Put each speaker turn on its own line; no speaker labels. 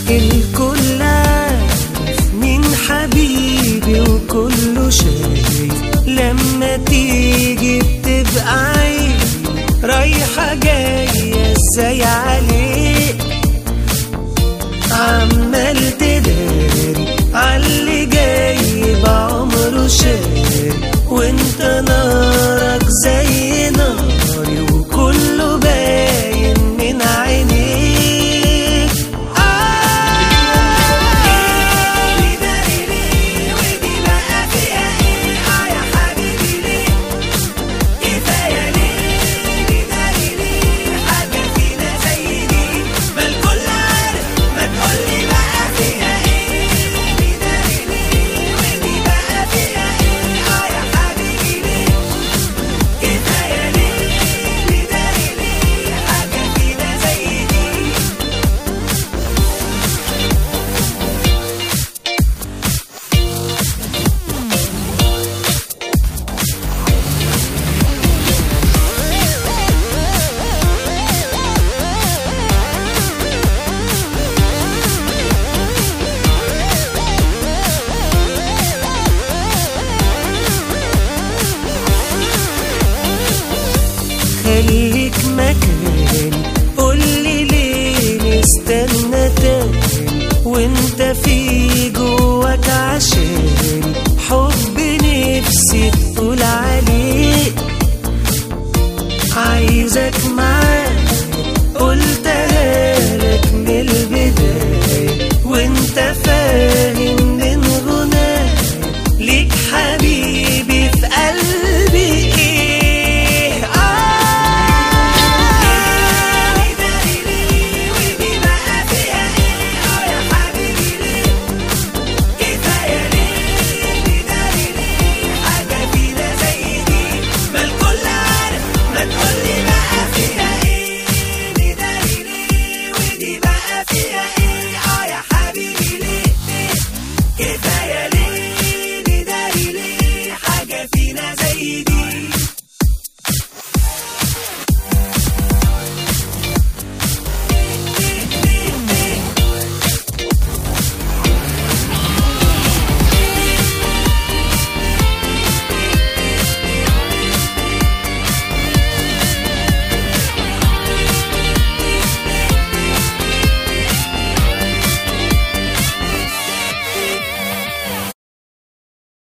الكل عارف مين حبيبي وكله شايف لما تيجي بتبقى عيب رايحة جاية ازاي عليك عمال تداري عاللي جاي بعمره شاري وانت نارك زي ناري وكله باين من عينيك آه داري ليه ودي بقى فيها ايه اه يا حبيبي ليه كفاية ليه داري ليه حاجة فينا زي دي ما الكل عارف ما تقولي بقى فيها ايه داري ليه ودي بقى فيها ايه اه يا حبيبي ليه كفاية ليه داري ليه حاجة فينا زي دي خليك مكاني قولي ليه نستنى تاني وانت في جواك عشان حب نفسي تقول عليه عايزك معايا قلت